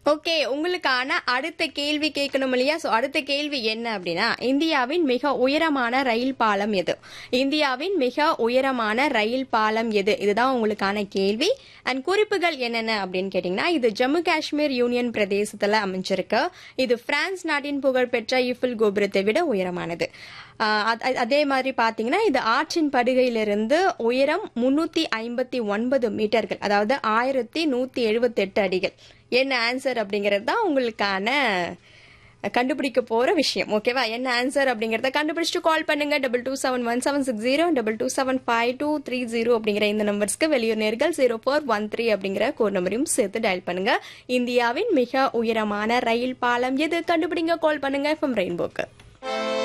okay உங்களுக்கான அடுத்த கேள்வி கேட்கணும் இல்லையா ஸோ அடுத்த கேள்வி என்ன அப்படின்னா இந்தியாவின் மிக உயரமான ரயில் பாலம் எது இந்தியாவின் மிக உயரமான ரயில் பாலம் எது இதுதான் உங்களுக்கான கேள்வி அண்ட் குறிப்புகள் என்னென்ன அப்படின்னு கேட்டிங்கன்னா இது ஜம்மு காஷ்மீர் யூனியன் பிரதேசத்தில் அமைஞ்சிருக்கு இது பிரான்ஸ் நாட்டின் புகழ்பெற்ற ஈஃபில் கோபுரத்தை விட உயரமானது ஆஹ் அத்- அதே மாதிரி பார்த்தீங்கன்னா இது ஆற்றின் படுகையிலிருந்து உயரம் முன்னூத்தி ஐம்பத்தி ஒன்பது மீட்டர்கள் அதாவது ஆயிரத்தி நூத்தி எழுபத்தி எட்டு அடிகள் என்ன ஆன்சர் அப்படிங்கிறது தான் உங்களுக்கான கண்டுபிடிக்க போற விஷயம் ஓகேவா என்ன ஆன்சர் அப்படிங்கறத கண்டுபிடிச்சிட்டு கால் பண்ணுங்க double two seven one seven six zero double two seven five two three zero அப்படிங்கிற இந்த நம்பர்ஸ்க்கு வெளியூர் நேர்கள் ஜீரோ ஃபோர் ஒன் த்ரீ அப்படிங்கிற கோட் நம்பரையும் சேர்த்து டயல் பண்ணுங்க இந்தியாவின் மிக உயரமான ரயில் பாலம் எது கண்டுபிடிங்க கால் பண்ணுங்க எஃப்எம் ரெயின்போக்கு